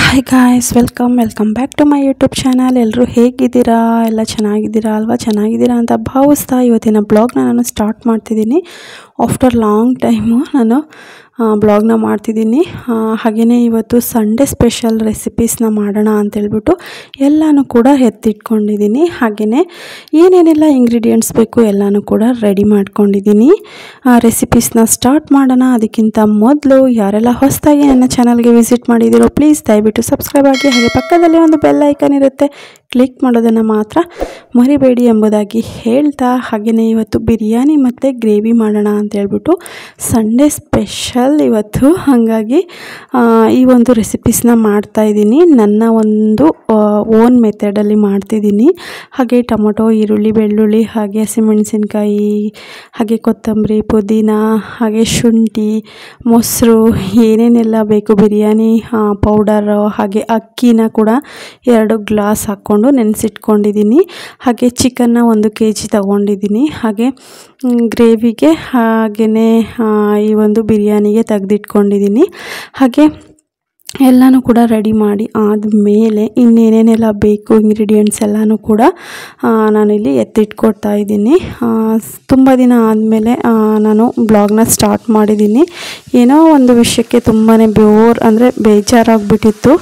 hi guys welcome welcome back to my YouTube channel ಎಲ್ಲರೂ ಹೇಗಿದ್ದೀರಾ ಎಲ್ಲ ಚೆನ್ನಾಗಿದ್ದೀರಾ ಅಲ್ವಾ ಚೆನ್ನಾಗಿದ್ದೀರಾ ಅಂತ ಭಾವಿಸ್ತಾ ಇವತ್ತಿನ ಬ್ಲಾಗ್ನ ನಾನು ಸ್ಟಾರ್ಟ್ ಮಾಡ್ತಿದ್ದೀನಿ ಆಫ್ಟರ್ ಲಾಂಗ್ ಟೈಮು ನಾನು ಬ್ಲಾಗ್ನ ಮಾಡ್ತಿದ್ದೀನಿ ಹಾಗೆಯೇ ಇವತ್ತು ಸಂಡೇ ಸ್ಪೆಷಲ್ ರೆಸಿಪೀಸ್ನ ಮಾಡೋಣ ಅಂತೇಳ್ಬಿಟ್ಟು ಎಲ್ಲನೂ ಕೂಡ ಎತ್ತಿಟ್ಕೊಂಡಿದ್ದೀನಿ ಹಾಗೆಯೇ ಏನೇನೆಲ್ಲ ಇಂಗ್ರೀಡಿಯೆಂಟ್ಸ್ ಬೇಕು ಎಲ್ಲನೂ ಕೂಡ ರೆಡಿ ಮಾಡ್ಕೊಂಡಿದ್ದೀನಿ ರೆಸಿಪೀಸ್ನ ಸ್ಟಾರ್ಟ್ ಮಾಡೋಣ ಅದಕ್ಕಿಂತ ಮೊದಲು ಯಾರೆಲ್ಲ ಹೊಸದಾಗಿ ನನ್ನ ಚಾನಲ್ಗೆ ವಿಸಿಟ್ ಮಾಡಿದ್ದೀರೋ ಪ್ಲೀಸ್ ದಯವಿಟ್ಟು ಸಬ್ಸ್ಕ್ರೈಬ್ ಆಗಿ ಹಾಗೆ ಪಕ್ಕದಲ್ಲಿ ಒಂದು ಬೆಲ್ ಐಕನ್ ಇರುತ್ತೆ ಕ್ಲಿಕ್ ಮಾಡೋದನ್ನು ಮಾತ್ರ ಮರಿಬೇಡಿ ಎಂಬುದಾಗಿ ಹೇಳ್ತಾ ಹಾಗೆಯೇ ಇವತ್ತು ಬಿರಿಯಾನಿ ಮತ್ತು ಗ್ರೇವಿ ಮಾಡೋಣ ಅಂತ ಹೇಳ್ಬಿಟ್ಟು ಸಂಡೇ ಸ್ಪೆಷಲ್ ಇವತ್ತು ಹಾಗಾಗಿ ಆ, ಈ ಒಂದು ರೆಸಿಪೀಸ್ನ ಮಾಡ್ತಾಯಿದ್ದೀನಿ ನನ್ನ ಒಂದು ಓನ್ ಮೆಥಡಲ್ಲಿ ಮಾಡ್ತಿದ್ದೀನಿ ಹಾಗೆ ಟೊಮೊಟೊ ಈರುಳ್ಳಿ ಬೆಳ್ಳುಳ್ಳಿ ಹಾಗೆ ಹಸಿಮೆಣಸಿನ್ಕಾಯಿ ಹಾಗೆ ಕೊತ್ತಂಬರಿ ಪುದೀನ ಹಾಗೆ ಶುಂಠಿ ಮೊಸರು ಏನೇನೆಲ್ಲ ಬೇಕು ಬಿರಿಯಾನಿ ಪೌಡರು ಹಾಗೆ ಅಕ್ಕಿನ ಕೂಡ ಎರಡು ಗ್ಲಾಸ್ ಹಾಕ್ಕೊಂಡು ನೆನೆಸಿಟ್ಕೊಂಡಿದ್ದೀನಿ ಹಾಗೆ ಚಿಕನ್ನ ಒಂದು ಕೆ ಜಿ ತಗೊಂಡಿದ್ದೀನಿ ಹಾಗೆ ಮ್, ಗ್ರೇವಿಗೆ ಹಾಗೆಯೇ ಈ ಒಂದು ಬಿರಿಯಾನಿಗೆ ತೆಗೆದಿಟ್ಕೊಂಡಿದ್ದೀನಿ ಹಾಗೆ ಎಲ್ಲನೂ ಕೂಡ ರೆಡಿ ಮಾಡಿ ಆದಮೇಲೆ ಇನ್ನೇನೇನೆಲ್ಲ ಬೇಕು ಇಂಗ್ರೀಡಿಯೆಂಟ್ಸ್ ಎಲ್ಲನೂ ಕೂಡ ಆ, ನಾನಿಲ್ಲಿ ಎತ್ತಿಟ್ಕೊಡ್ತಾ ಇದ್ದೀನಿ ತುಂಬ ದಿನ ಆದಮೇಲೆ ನಾನು ಬ್ಲಾಗ್ನ ಸ್ಟಾರ್ಟ್ ಮಾಡಿದ್ದೀನಿ ಏನೋ ಒಂದು ವಿಷಯಕ್ಕೆ ತುಂಬಾ ಬೋರ್ ಅಂದರೆ ಬೇಜಾರಾಗ್ಬಿಟ್ಟಿತ್ತು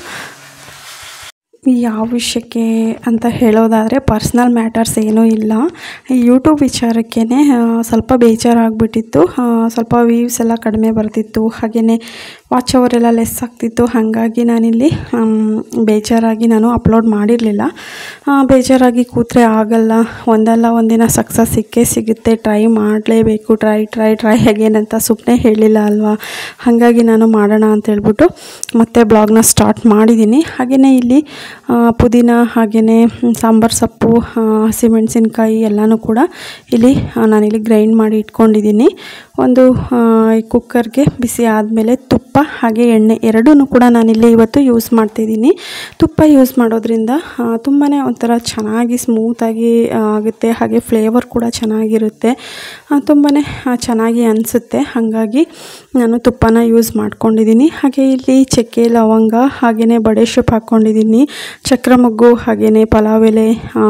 ಯಾವ ವಿಷಯಕ್ಕೆ ಅಂತ ಹೇಳೋದಾದರೆ ಪರ್ಸ್ನಲ್ ಮ್ಯಾಟರ್ಸ್ ಏನೂ ಇಲ್ಲ ಈ ಯೂಟ್ಯೂಬ್ ವಿಚಾರಕ್ಕೇ ಸ್ವಲ್ಪ ಬೇಜಾರಾಗ್ಬಿಟ್ಟಿತ್ತು ಆ, ಸ್ವಲ್ಪ ವ್ಯೂಸ್ ಎಲ್ಲ ಕಡಿಮೆ ಬರ್ತಿತ್ತು ಹಾಗೆಯೇ ವಾಚ್ ಅವರೆಲ್ಲ ಲೆಸ್ ಆಗ್ತಿತ್ತು ಹಾಗಾಗಿ ನಾನಿಲ್ಲಿ ಆಮ್, ಬೇಜಾರಾಗಿ ನಾನು ಅಪ್ಲೋಡ್ ಮಾಡಿರಲಿಲ್ಲ ಬೇಜಾರಾಗಿ ಕೂತ್ರೆ ಆಗಲ್ಲ ಒಂದಲ್ಲ ಒಂದಿನ ಸಕ್ಸಸ್ ಸಿಕ್ಕೇ ಸಿಗುತ್ತೆ ಟ್ರೈ ಮಾಡಲೇಬೇಕು ಟ್ರೈ ಟ್ರೈ ಟ್ರೈ ಅಗೇನ್ ಅಂತ ಸುಮ್ಮನೆ ಹೇಳಿಲ್ಲ ಅಲ್ವಾ ಹಾಗಾಗಿ ನಾನು ಮಾಡೋಣ ಅಂತ ಹೇಳ್ಬಿಟ್ಟು ಮತ್ತೆ ಬ್ಲಾಗ್ನ ಸ್ಟಾರ್ಟ್ ಮಾಡಿದ್ದೀನಿ ಹಾಗೆಯೇ ಇಲ್ಲಿ ಆ, ಪುದೀನ ಹಾಗೆಯೇ ಸಾಂಬಾರು ಸೊಪ್ಪು ಆ, ಹಸಿಮೆಣಸಿನ್ಕಾಯಿ ಎಲ್ಲನೂ ಕೂಡ ಇಲ್ಲಿ ಆ, ನಾನಿಲ್ಲಿ ಗ್ರೈಂಡ್ ಮಾಡಿ ಇಟ್ಕೊಂಡಿದ್ದೀನಿ ಒಂದು ಆ, ಈ ಕುಕ್ಕರ್ಗೆ ಬಿಸಿ ಆದಮೇಲೆ ತುಪ್ಪ ಹಾಗೆ ಎಣ್ಣೆ ಎರಡೂ ಕೂಡ ನಾನಿಲ್ಲಿ ಇವತ್ತು ಯೂಸ್ ಮಾಡ್ತಿದ್ದೀನಿ ತುಪ್ಪ ಯೂಸ್ ಮಾಡೋದ್ರಿಂದ ತುಂಬಾ ಒಂಥರ ಚೆನ್ನಾಗಿ ಸ್ಮೂತಾಗಿ ಆ, ಆಗುತ್ತೆ ಹಾಗೆ ಫ್ಲೇವರ್ ಕೂಡ ಚೆನ್ನಾಗಿರುತ್ತೆ ತುಂಬಾ ಚೆನ್ನಾಗಿ ಅನಿಸುತ್ತೆ ಹಾಗಾಗಿ ನಾನು ತುಪ್ಪನ ಯೂಸ್ ಮಾಡ್ಕೊಂಡಿದ್ದೀನಿ ಹಾಗೆ ಇಲ್ಲಿ ಚಕ್ಕೆ ಲವಂಗ ಹಾಗೆಯೇ ಬಡೆ ಸೊಪ್ಪು ಹಾಕ್ಕೊಂಡಿದ್ದೀನಿ ಚಕ್ರ ಮೊಗ್ಗು ಹಾಗೆಯೇ ಪಲಾವ್ ಎಲೆ ಆ,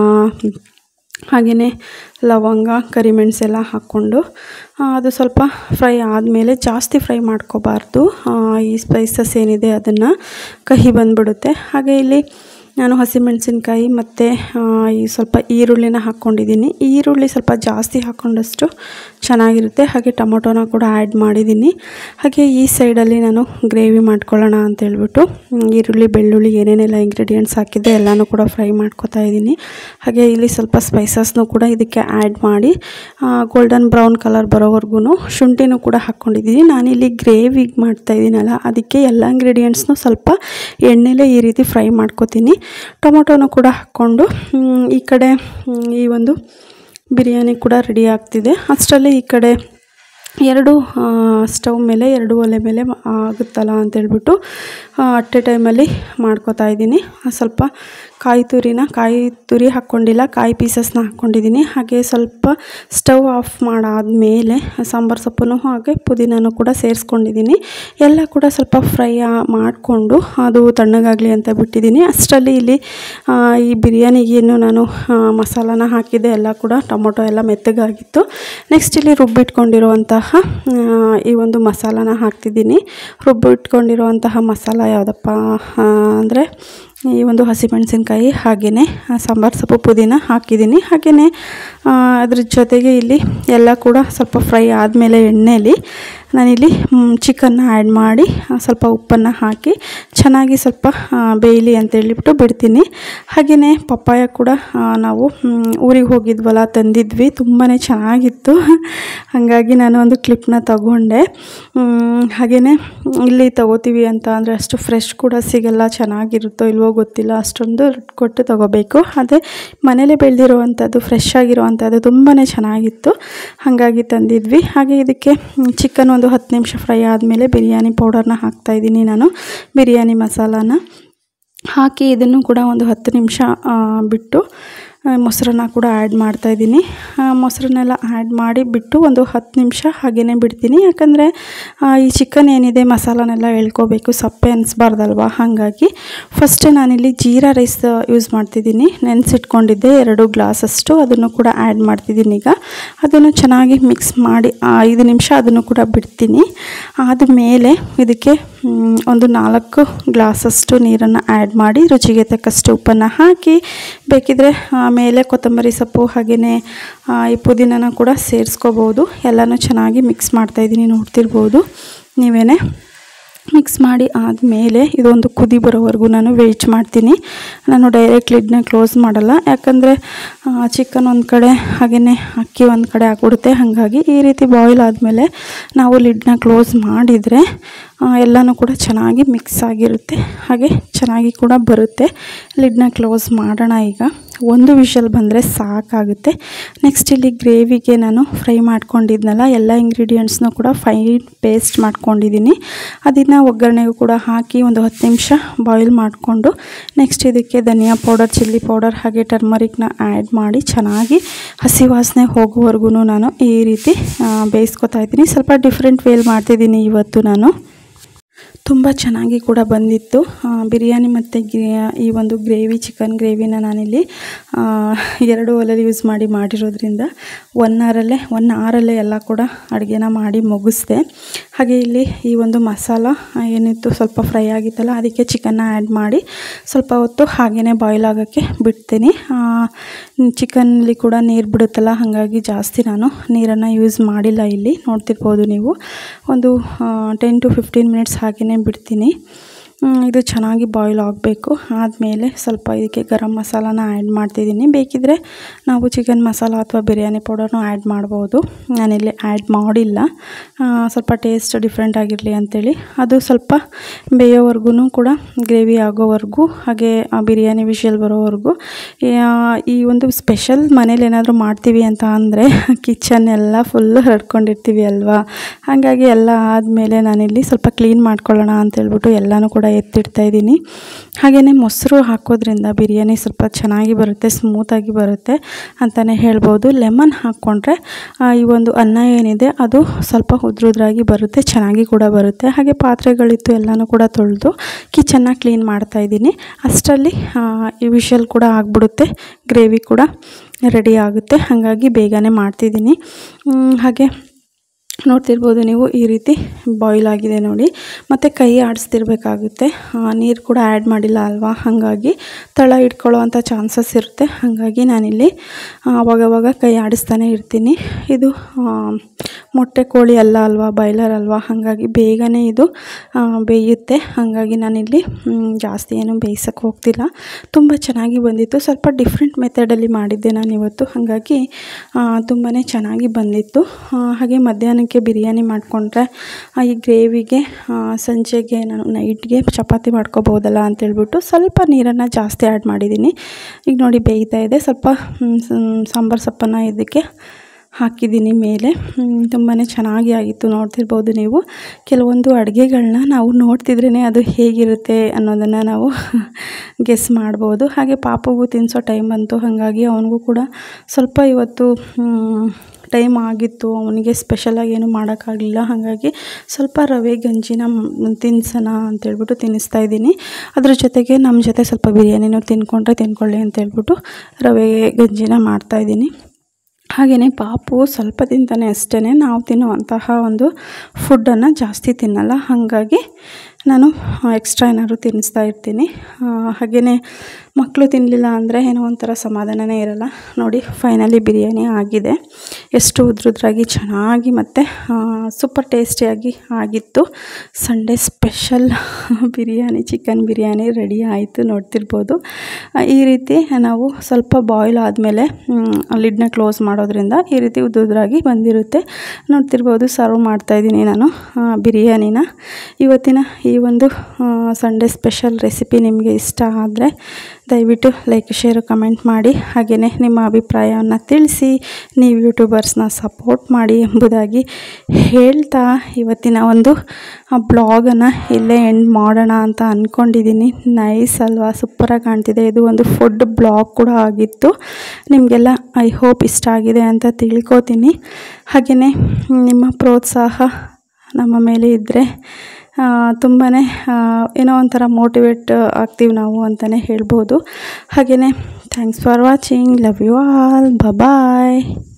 ಹಾಗೆಯೇ ಲವಂಗ ಕರಿಮೆಣಸೆಲ್ಲ ಹಾಕ್ಕೊಂಡು ಆ, ಅದು ಸ್ವಲ್ಪ ಫ್ರೈ ಆದಮೇಲೆ ಜಾಸ್ತಿ ಫ್ರೈ ಮಾಡ್ಕೋಬಾರ್ದು ಆ, ಈ ಸ್ಪೈಸಸ್ ಏನಿದೆ ಅದನ್ನು ಕಹಿ ಬಂದ್ಬಿಡುತ್ತೆ ಹಾಗೆ ಇಲ್ಲಿ ನಾನು ಹಸಿಮೆಣಸಿನ್ಕಾಯಿ ಮತ್ತು ಈ ಸ್ವಲ್ಪ ಈರುಳ್ಳಿನ ಹಾಕ್ಕೊಂಡಿದ್ದೀನಿ ಈರುಳ್ಳಿ ಸ್ವಲ್ಪ ಜಾಸ್ತಿ ಹಾಕ್ಕೊಂಡಷ್ಟು ಚೆನ್ನಾಗಿರುತ್ತೆ ಹಾಗೆ ಟೊಮೊಟೊನ ಕೂಡ ಆ್ಯಡ್ ಮಾಡಿದ್ದೀನಿ ಹಾಗೆ ಈ ಸೈಡಲ್ಲಿ ನಾನು ಗ್ರೇವಿ ಮಾಡ್ಕೊಳ್ಳೋಣ ಅಂತ ಹೇಳ್ಬಿಟ್ಟು ಹ್ಮ್, ಈರುಳ್ಳಿ ಬೆಳ್ಳುಳ್ಳಿ ಏನೇನೆಲ್ಲ ಇಂಗ್ರೀಡಿಯೆಂಟ್ಸ್ ಹಾಕಿದ್ದೆ ಎಲ್ಲನೂ ಕೂಡ ಫ್ರೈ ಮಾಡ್ಕೊತಾ ಇದ್ದೀನಿ ಹಾಗೆ ಇಲ್ಲಿ ಸ್ವಲ್ಪ ಸ್ಪೈಸಸ್ನು ಕೂಡ ಇದಕ್ಕೆ ಆ್ಯಡ್ ಮಾಡಿ ಗೋಲ್ಡನ್ ಬ್ರೌನ್ ಕಲರ್ ಬರೋವರೆಗೂ ಶುಂಠಿನೂ ಕೂಡ ಹಾಕ್ಕೊಂಡಿದ್ದೀನಿ ನಾನಿಲ್ಲಿ ಗ್ರೇವಿಗೆ ಮಾಡ್ತಾಯಿದ್ದೀನಲ್ಲ ಅದಕ್ಕೆ ಎಲ್ಲ ಇಂಗ್ರೀಡಿಯೆಂಟ್ಸ್ನು ಸ್ವಲ್ಪ ಎಣ್ಣೆಲೇ ಈ ರೀತಿ ಫ್ರೈ ಮಾಡ್ಕೊತೀನಿ ಟೊಮೊಟೊನೂ ಕೂಡ ಹಾಕ್ಕೊಂಡು ಹ್ಮ್, ಈ ಕಡೆ ಹ್ಮ್, ಈ ಒಂದು ಬಿರಿಯಾನಿ ಕೂಡ ರೆಡಿ ಆಗ್ತಿದೆ ಅಷ್ಟರಲ್ಲಿ ಈ ಕಡೆ ಎರಡು ಸ್ಟವ್ ಮೇಲೆ ಎರಡು ಒಲೆ ಮೇಲೆ ಮಾ- ಆಗುತ್ತಲ್ಲ ಅಂತೇಳ್ಬಿಟ್ಟು ಅಟ್ ಎ ಟೈಮಲ್ಲಿ ಮಾಡ್ಕೋತಾ ಇದ್ದೀನಿ ಸ್ವಲ್ಪ ಕಾಯಿ ತುರಿನ ಕಾಯಿ ತುರಿ ಹಾಕ್ಕೊಂಡಿಲ್ಲ ಕಾಯಿ ಪೀಸಸ್ನ ಹಾಕ್ಕೊಂಡಿದ್ದೀನಿ ಹಾಗೆ ಸ್ವಲ್ಪ ಸ್ಟವ್ ಆಫ್ ಮಾಡಾದಮೇಲೆ ಸಾಂಬಾರು ಸೊಪ್ಪನ್ನು ಹಾಗೆ ಪುದೀನನೂ ಕೂಡ ಸೇರಿಸ್ಕೊಂಡಿದ್ದೀನಿ ಎಲ್ಲ ಕೂಡ ಸ್ವಲ್ಪ ಫ್ರೈ ಮಾಡಿಕೊಂಡು ಅದು ತಣ್ಣಗಾಗಲಿ ಅಂತ ಬಿಟ್ಟಿದ್ದೀನಿ ಅಷ್ಟರಲ್ಲಿ ಇಲ್ಲಿ ಆ, ಈ ಬಿರಿಯಾನಿಗೇನು ನಾನು ಆ, ಮಸಾಲಾನ ಹಾಕಿದ್ದೆ ಎಲ್ಲ ಕೂಡ ಟೊಮೊಟೊ ಎಲ್ಲ ಮೆತ್ತಗಾಗಿತ್ತು ನೆಕ್ಸ್ಟ್ ಇಲ್ಲಿ ರುಬ್ಬಿಟ್ಕೊಂಡಿರುವಂತಹ ಆ, ಈ ಒಂದು ಮಸಾಲಾನ ಹಾಕ್ತಿದ್ದೀನಿ ರುಬ್ಬಿಟ್ಕೊಂಡಿರುವಂತಹ ಮಸಾಲ ಯಾವುದಪ್ಪ ಅಂದರೆ ಈ ಒಂದು ಹಸಿಮೆಣಸಿನ್ಕಾಯಿ ಹಾಗೆಯೇ ಸಾಂಬಾರು ಸೊಪ್ಪು ಪುದೀನ ಹಾಕಿದ್ದೀನಿ ಹಾಗೆಯೇ ಅದ್ರ ಜೊತೆಗೆ ಇಲ್ಲಿ ಎಲ್ಲ ಕೂಡ ಸ್ವಲ್ಪ ಫ್ರೈ ಆದಮೇಲೆ ಎಣ್ಣೆಯಲ್ಲಿ ನಾನಿಲ್ಲಿ ಚಿಕನ್ನ ಆ್ಯಡ್ ಮಾಡಿ ಆ, ಸ್ವಲ್ಪ ಉಪ್ಪನ್ನು ಹಾಕಿ ಚೆನ್ನಾಗಿ ಸ್ವಲ್ಪ ಆ, ಬೇಯಲಿ ಅಂತೇಳಿಬಿಟ್ಟು ಬಿಡ್ತೀನಿ ಹಾಗೆಯೇ ಪಪ್ಪಾಯ ಕೂಡ ಆ, ನಾವು ಮ್, ಊರಿಗೆ ಹೋಗಿದ್ವಲ್ಲ ತಂದಿದ್ವಿ ತುಂಬಾ ಚೆನ್ನಾಗಿತ್ತು ಹಾಗಾಗಿ ನಾನು ಒಂದು ಕ್ಲಿಪ್ನ ತಗೊಂಡೆ ಮ್, ಹಾಗೆಯೇ ಇಲ್ಲಿ ತಗೋತೀವಿ ಅಂತ ಅಂದರೆ ಅಷ್ಟು ಫ್ರೆಶ್ ಕೂಡ ಸಿಗಲ್ಲ ಚೆನ್ನಾಗಿರುತ್ತೋ ಇಲ್ವೋ ಗೊತ್ತಿಲ್ಲ ಅಷ್ಟೊಂದು ದುಡ್ಡು ಕೊಟ್ಟು ತಗೋಬೇಕು ಅದೇ ಮನೇಲೇ ಬೆಳೆದಿರುವಂಥದ್ದು ಫ್ರೆಶ್ ಆಗಿರುವಂಥದ್ದು ತುಂಬಾ ಚೆನ್ನಾಗಿತ್ತು ಹಾಗಾಗಿ ತಂದಿದ್ವಿ ಹಾಗೆ ಇದಕ್ಕೆ ಚಿಕನ್ ಒಂದು ಹತ್ತು ನಿಮಿಷ ಫ್ರೈ ಆದಮೇಲೆ ಬಿರಿಯಾನಿ ಪೌಡರ್ನ ಹಾಕ್ತಾಯಿದ್ದೀನಿ ನಾನು ಬಿರಿಯಾನಿ ಮಸಾಲಾನ ಹಾಕಿ ಇದನ್ನು ಕೂಡ ಒಂದು ಹತ್ತು ನಿಮಿಷ ಆ, ಬಿಟ್ಟು ಆ, ಮೊಸರನ್ನ ಕೂಡ ಆ್ಯಡ್ ಮಾಡ್ತಾಯಿದ್ದೀನಿ ಮೊಸರನ್ನೆಲ್ಲ ಆ್ಯಡ್ ಮಾಡಿ ಬಿಟ್ಟು ಒಂದು ಹತ್ತು ನಿಮಿಷ ಹಾಗೇ ಬಿಡ್ತೀನಿ ಯಾಕಂದರೆ ಈ ಚಿಕನ್ ಏನಿದೆ ಮಸಾಲನೆಲ್ಲ ಎಳ್ಕೋಬೇಕು ಸಪ್ಪೆ ಅನಿಸ್ಬಾರ್ದಲ್ವ ಹಾಗಾಗಿ ಫಸ್ಟೇ ನಾನಿಲ್ಲಿ ಜೀರಾ ರೈಸ್ ಯೂಸ್ ಮಾಡ್ತಿದ್ದೀನಿ ನೆನೆಸಿಟ್ಕೊಂಡಿದ್ದೆ ಎರಡು ಗ್ಲಾಸಷ್ಟು ಅದನ್ನು ಕೂಡ ಆ್ಯಡ್ ಮಾಡ್ತಿದ್ದೀನಿ ಈಗ ಅದನ್ನು ಚೆನ್ನಾಗಿ ಮಿಕ್ಸ್ ಮಾಡಿ ಆ, ಐದು ನಿಮಿಷ ಅದನ್ನು ಕೂಡ ಬಿಡ್ತೀನಿ ಆದಮೇಲೆ ಇದಕ್ಕೆ ಮ್, ಒಂದು ನಾಲ್ಕು ಗ್ಲಾಸಷ್ಟು ನೀರನ್ನು ಆ್ಯಡ್ ಮಾಡಿ ರುಚಿಗೆ ತಕ್ಕಷ್ಟು ಉಪ್ಪನ್ನು ಹಾಕಿ ಬೇಕಿದ್ರೆ ಆ, ಮೇಲೆ ಕೊತ್ತಂಬರಿ ಸೊಪ್ಪು ಹಾಗೆಯೇ ಈ ಪುದೀನನ ಕೂಡ ಸೇರಿಸ್ಕೋಬೋದು ಎಲ್ಲನೂ ಚೆನ್ನಾಗಿ ಮಿಕ್ಸ್ ಮಾಡ್ತಾಯಿದ್ದೀನಿ ನೋಡ್ತಿರ್ಬೋದು ನೀವೇ ಮಿಕ್ಸ್ ಮಾಡಿ ಆದಮೇಲೆ ಇದೊಂದು ಕುದಿ ಬರೋವರೆಗೂ ನಾನು ವೆಯ್ಟ್ ಮಾಡ್ತೀನಿ ನಾನು ಡೈರೆಕ್ಟ್ ಲಿಡ್ನ ಕ್ಲೋಸ್ ಮಾಡಲ್ಲ ಯಾಕಂದರೆ ಚಿಕನ್ ಒಂದು ಕಡೆ ಹಾಗೆಯೇ ಅಕ್ಕಿ ಒಂದು ಕಡೆ ಆಗ್ಬಿಡುತ್ತೆ ಹಾಗಾಗಿ ಈ ರೀತಿ ಬಾಯ್ಲ್ ಆದಮೇಲೆ ನಾವು ಲಿಡ್ನ ಕ್ಲೋಸ್ ಮಾಡಿದರೆ ಎಲ್ಲನೂ ಕೂಡ ಚೆನ್ನಾಗಿ ಮಿಕ್ಸ್ ಆಗಿರುತ್ತೆ ಹಾಗೆ ಚೆನ್ನಾಗಿ ಕೂಡ ಬರುತ್ತೆ ಲಿಡ್ನ ಕ್ಲೋಸ್ ಮಾಡೋಣ ಈಗ ಒಂದು ವಿಷಲ್ ಬಂದರೆ ಸಾಕಾಗುತ್ತೆ ನೆಕ್ಸ್ಟ್ ಇಲ್ಲಿ ಗ್ರೇವಿಗೆ ನಾನು ಫ್ರೈ ಮಾಡ್ಕೊಂಡಿದ್ನಲ್ಲ ಎಲ್ಲ ಇಂಗ್ರೀಡಿಯೆಂಟ್ಸ್ನೂ ಕೂಡ ಫೈನ್ ಪೇಸ್ಟ್ ಮಾಡ್ಕೊಂಡಿದ್ದೀನಿ ಅದನ್ನು ಒಗ್ಗರಣೆಗೂ ಕೂಡ ಹಾಕಿ ಒಂದು ಹತ್ತು ನಿಮಿಷ ಬಾಯ್ಲ್ ಮಾಡಿಕೊಂಡು ನೆಕ್ಸ್ಟ್ ಇದಕ್ಕೆ ಧನಿಯಾ ಪೌಡರ್ ಚಿಲ್ಲಿ ಪೌಡರ್ ಹಾಗೆ ಟರ್ಮರಿಕ್ನ ಆ್ಯಡ್ ಮಾಡಿ ಚೆನ್ನಾಗಿ ಹಸಿ ವಾಸನೆ ಹೋಗೋವರೆಗೂ ನಾನು ಈ ರೀತಿ ಆ, ಬೇಯಿಸ್ಕೊತಾ ಇದ್ದೀನಿ ಸ್ವಲ್ಪ ಡಿಫ್ರೆಂಟ್ ವೇಲ್ ಮಾಡ್ತಿದ್ದೀನಿ ಇವತ್ತು ನಾನು ತುಂಬ ಚೆನ್ನಾಗಿ ಕೂಡ ಬಂದಿತ್ತು ಆ, ಬಿರಿಯಾನಿ ಮತ್ತು ಈ ಒಂದು ಗ್ರೇವಿ ಚಿಕನ್ ಗ್ರೇವಿನ ನಾನಿಲ್ಲಿ ಆ, ಎರಡು ಒಲೆಯಲ್ಲಿ ಯೂಸ್ ಮಾಡಿ ಮಾಡಿರೋದ್ರಿಂದ ಒನ್ ಅವರಲ್ಲೇ ಒನ್ ಅವರಲ್ಲೇ ಎಲ್ಲ ಕೂಡ ಅಡುಗೆನ ಮಾಡಿ ಮುಗಿಸ್ದೆ ಹಾಗೆ ಇಲ್ಲಿ ಈ ಒಂದು ಮಸಾಲ ಆ, ಏನಿತ್ತು ಸ್ವಲ್ಪ ಫ್ರೈ ಆಗಿತ್ತಲ್ಲ ಅದಕ್ಕೆ ಚಿಕನ್ನ ಆ್ಯಡ್ ಮಾಡಿ ಸ್ವಲ್ಪ ಹೊತ್ತು ಹಾಗೆಯೇ ಬಾಯ್ಲ್ ಆಗೋಕ್ಕೆ ಬಿಡ್ತೀನಿ ಚಿಕನ್ಲಿ ಕೂಡ ನೀರು ಬಿಡುತ್ತಲ್ಲ ಹಾಗಾಗಿ ಜಾಸ್ತಿ ನಾನು ನೀರನ್ನು ಯೂಸ್ ಮಾಡಿಲ್ಲ ಇಲ್ಲಿ ನೋಡ್ತಿರ್ಬೋದು ನೀವು ಒಂದು ಟೆನ್ ಟು ಫಿಫ್ಟೀನ್ ಮಿನಿಟ್ಸ್ ಹಾಗೆಯೇ ಬಿಡ್ತೀನಿ ಹ್ಮ್, ಇದು ಚೆನ್ನಾಗಿ ಬಾಯ್ಲ್ ಆಗಬೇಕು ಆದಮೇಲೆ ಸ್ವಲ್ಪ ಇದಕ್ಕೆ ಗರಂ ಮಸಾಲಾನ ಆ್ಯಡ್ ಮಾಡ್ತಿದ್ದೀನಿ ಬೇಕಿದ್ದರೆ ನಾವು ಚಿಕನ್ ಮಸಾಲ ಅಥವಾ ಬಿರಿಯಾನಿ ಪೌಡರ್ನು ಆ್ಯಡ್ ಮಾಡ್ಬೋದು ನಾನಿಲ್ಲಿ ಆ್ಯಡ್ ಮಾಡಿಲ್ಲ ಆ, ಸ್ವಲ್ಪ ಟೇಸ್ಟ್ ಡಿಫ್ರೆಂಟ್ ಆಗಿರಲಿ ಅಂಥೇಳಿ ಅದು ಸ್ವಲ್ಪ ಬೇಯೋವರೆಗೂ ಕೂಡ ಗ್ರೇವಿ ಆಗೋವರೆಗೂ ಹಾಗೆ ಆ ಬಿರಿಯಾನಿ ವಿಷಲ್ ಬರೋವರೆಗೂ ಈ ಒಂದು ಸ್ಪೆಷಲ್ ಮನೇಲಿ ಏನಾದರೂ ಮಾಡ್ತೀವಿ ಅಂತ ಅಂದರೆ ಕಿಚನ್ ಎಲ್ಲ ಫುಲ್ಲು ಹರಡ್ಕೊಂಡಿರ್ತೀವಿ ಅಲ್ವಾ ಹಾಗಾಗಿ ಎಲ್ಲ ಆದಮೇಲೆ ನಾನಿಲ್ಲಿ ಸ್ವಲ್ಪ ಕ್ಲೀನ್ ಮಾಡ್ಕೊಳ್ಳೋಣ ಅಂತೇಳ್ಬಿಟ್ಟು ಎಲ್ಲನೂ ಕೂಡ ಎತ್ತಿಡ್ತಾ ಇದ್ದೀನಿ ಹಾಗೆಯೇ ಮೊಸರು ಹಾಕೋದ್ರಿಂದ ಬಿರಿಯಾನಿ ಸ್ವಲ್ಪ ಚೆನ್ನಾಗಿ ಬರುತ್ತೆ ಸ್ಮೂತಾಗಿ ಬರುತ್ತೆ ಅಂತಲೇ ಹೇಳ್ಬೋದು ಲೆಮನ್ ಹಾಕ್ಕೊಂಡ್ರೆ ಆ, ಈ ಒಂದು ಅನ್ನ ಏನಿದೆ ಅದು ಸ್ವಲ್ಪ ಉದ್ರುದ್ರಾಗಿ ಬರುತ್ತೆ ಚೆನ್ನಾಗಿ ಕೂಡ ಬರುತ್ತೆ ಹಾಗೆ ಪಾತ್ರೆಗಳಿತ್ತು ಎಲ್ಲನೂ ಕೂಡ ತೊಳೆದು ಕಿಚನ್ನ ಕ್ಲೀನ್ ಮಾಡ್ತಾ ಇದ್ದೀನಿ ಅಷ್ಟರಲ್ಲಿ ಆ, ಈ ವಿಷಲ್ ಕೂಡ ಆಗಿಬಿಡುತ್ತೆ ಗ್ರೇವಿ ಕೂಡ ರೆಡಿ ಆಗುತ್ತೆ ಹಾಗಾಗಿ ಬೇಗನೆ ಮಾಡ್ತಿದ್ದೀನಿ ಮ್, ಹಾಗೆ ನೋಡ್ತಿರ್ಬೋದು ನೀವು ಈ ರೀತಿ ಬಾಯ್ಲ್ ಆಗಿದೆ ನೋಡಿ ಮತ್ತು ಕೈ ಆಡಿಸ್ತಿರ್ಬೇಕಾಗುತ್ತೆ ನೀರು ಕೂಡ ಆ್ಯಡ್ ಮಾಡಿಲ್ಲ ಅಲ್ವಾ ಹಾಗಾಗಿ ತಳ ಇಟ್ಕೊಳ್ಳೋ ಅಂಥ ಚಾನ್ಸಸ್ ಇರುತ್ತೆ ಹಾಗಾಗಿ ನಾನಿಲ್ಲಿ ಆ, ಅವಾಗವಾಗ ಕೈ ಆಡಿಸ್ತಾನೆ ಇರ್ತೀನಿ ಇದು ಆ, ಮೊಟ್ಟೆ ಕೋಳಿ ಅಲ್ಲ ಅಲ್ವಾ ಬಾಯ್ಲರ್ ಅಲ್ವಾ ಹಾಗಾಗಿ ಬೇಗನೆ ಇದು ಆ, ಬೇಯುತ್ತೆ ಹಾಗಾಗಿ ನಾನಿಲ್ಲಿ ಮ್, ಜಾಸ್ತಿ ಏನು ಬೇಯಿಸೋಕ್ಕೆ ಹೋಗ್ತಿಲ್ಲ ತುಂಬ ಚೆನ್ನಾಗಿ ಬಂದಿತ್ತು ಸ್ವಲ್ಪ ಡಿಫ್ರೆಂಟ್ ಮೆಥಡಲ್ಲಿ ಮಾಡಿದ್ದೆ ನಾನು ಇವತ್ತು ಹಾಗಾಗಿ ತುಂಬಾ ಚೆನ್ನಾಗಿ ಬಂದಿತ್ತು ಆ, ಹಾಗೆ ಮಧ್ಯಾಹ್ನಕ್ಕೆ ಬಿರಿಯಾನಿ ಮಾಡಿಕೊಂಡ್ರೆ ಈ ಗ್ರೇವಿಗೆ ಸಂಜೆಗೆ ನಾನು ನೈಟ್ಗೆ ಚಪಾತಿ ಮಾಡ್ಕೋಬೋದಲ್ಲ ಅಂತೇಳ್ಬಿಟ್ಟು ಸ್ವಲ್ಪ ನೀರನ್ನು ಜಾಸ್ತಿ ಆ್ಯಡ್ ಮಾಡಿದ್ದೀನಿ ಈಗ ನೋಡಿ ಬೇಯ್ತಾ ಇದೆ ಸ್ವಲ್ಪ ಮ್, ಸ- ಸಾಂಬಾರು ಸೊಪ್ಪನ್ನು ಇದಕ್ಕೆ ಹಾಕಿದ್ದೀನಿ ಮೇಲೆ ತುಂಬಾ ಚೆನ್ನಾಗಿ ಆಗಿತ್ತು ನೋಡ್ತಿರ್ಬೋದು ನೀವು ಕೆಲವೊಂದು ಅಡುಗೆಗಳನ್ನ ನಾವು ನೋಡ್ತಿದ್ರೇ ಅದು ಹೇಗಿರುತ್ತೆ ಅನ್ನೋದನ್ನು ನಾವು ಗೆಸ್ ಮಾಡ್ಬೋದು ಹಾಗೆ ಪಾಪುಗೂ ತಿನ್ನಿಸೋ ಟೈಮ್ ಬಂತು ಹಾಗಾಗಿ ಅವನಿಗೂ ಕೂಡ ಸ್ವಲ್ಪ ಇವತ್ತು ಟೈಮ್ ಆಗಿತ್ತು ಅವನಿಗೆ ಸ್ಪೆಷಲಾಗಿ ಏನು ಮಾಡೋಕ್ಕಾಗಲಿಲ್ಲ ಹಾಗಾಗಿ ಸ್ವಲ್ಪ ರವೆ ಗಂಜಿನ ಮ್- ತಿನ್ಸೋಣ ಅಂತೇಳ್ಬಿಟ್ಟು ತಿನ್ನಿಸ್ತಾ ಇದ್ದೀನಿ ಅದ್ರ ಜೊತೆಗೆ ನಮ್ಮ ಜೊತೆ ಸ್ವಲ್ಪ ಬಿರಿಯಾನಿನೂ ತಿನ್ಕೊಂಡ್ರೆ ತಿನ್ಕೊಳ್ಳಿ ಅಂತೇಳ್ಬಿಟ್ಟು ರವೆ ಗಂಜಿನ ಮಾಡ್ತಾಯಿದ್ದೀನಿ ಹಾಗೆಯೇ ಪಾಪು ಸ್ವಲ್ಪ ತಿಂತಾನೆ ಅಷ್ಟೇ ನಾವು ತಿನ್ನುವಂತಹ ಒಂದು ಫುಡ್ಡನ್ನು ಜಾಸ್ತಿ ತಿನ್ನಲ್ಲ ಹಾಗಾಗಿ ನಾನು ಎಕ್ಸ್ಟ್ರಾ ಏನಾದ್ರು ತಿನ್ನಿಸ್ತಾ ಇರ್ತೀನಿ ಹಾಗೆಯೇ ಮಕ್ಕಳು ತಿನ್ನಲಿಲ್ಲ ಅಂದರೆ ಏನೋ ಒಂಥರ ಸಮಾಧಾನನೇ ಇರಲ್ಲ ನೋಡಿ ಫೈನಲಿ ಬಿರಿಯಾನಿ ಆಗಿದೆ ಎಷ್ಟು ಉದ್ರುದ್ರಾಗಿ ಚೆನ್ನಾಗಿ ಮತ್ತು ಸೂಪರ್ ಟೇಸ್ಟಿಯಾಗಿ ಆಗಿತ್ತು Sunday special biryani chicken biryani ready ಆಯಿತು ನೋಡ್ತಿರ್ಬೋದು ಆ, ಈ ರೀತಿ ನಾವು ಸ್ವಲ್ಪ ಬಾಯ್ಲ್ ಆದಮೇಲೆ ಲಿಡ್ನ ಕ್ಲೋಸ್ ಮಾಡೋದ್ರಿಂದ ಈ ರೀತಿ ಉದ್ದುದ್ರಾಗಿ ಬಂದಿರುತ್ತೆ ನೋಡ್ತಿರ್ಬೋದು ಸರ್ವ್ ಮಾಡ್ತಾಯಿದ್ದೀನಿ ನಾನು ಆ, ಬಿರಿಯಾನಿನ ಇವತ್ತಿನ ಈ ಒಂದು ಸಂಡೇ ಸ್ಪೆಷಲ್ ರೆಸಿಪಿ ನಿಮಗೆ ಇಷ್ಟ ಆದರೆ ದಯವಿಟ್ಟು ಲೈಕ್ ಶೇರು ಕಮೆಂಟ್ ಮಾಡಿ ಹಾಗೆಯೇ ನಿಮ್ಮ ಅಭಿಪ್ರಾಯವನ್ನು ತಿಳಿಸಿ ನೀವು ಯೂಟ್ಯೂಬರ್ಸ್ನ ಸಪೋರ್ಟ್ ಮಾಡಿ ಎಂಬುದಾಗಿ ಹೇಳ್ತಾ ಇವತ್ತಿನ ಒಂದು ಬ್ಲಾಗನ್ನು ಇಲ್ಲೇ ಎಂಡ್ ಮಾಡೋಣ ಅಂತ ಅಂದ್ಕೊಂಡಿದ್ದೀನಿ ನೈಸ್ ಅಲ್ವಾ ಸೂಪರಾಗಿ ಕಾಣ್ತಿದೆ ಇದು ಒಂದು ಫುಡ್ ಬ್ಲಾಗ್ ಕೂಡ ಆಗಿತ್ತು ನಿಮಗೆಲ್ಲ ಐ ಹೋಪ್ ಇಷ್ಟ ಆಗಿದೆ ಅಂತ ತಿಳ್ಕೊತೀನಿ ಹಾಗೆಯೇ ನಿಮ್ಮ ಪ್ರೋತ್ಸಾಹ ನಮ್ಮ ಮೇಲೆ ಇದ್ದರೆ ತುಂಬಾ ಏನೋ ಒಂಥರ ಮೋಟಿವೇಟ್ ಆಗ್ತೀವಿ ನಾವು ಅಂತಲೇ ಹೇಳ್ಬೋದು ಹಾಗೆಯೇ thanks for watching love you all bye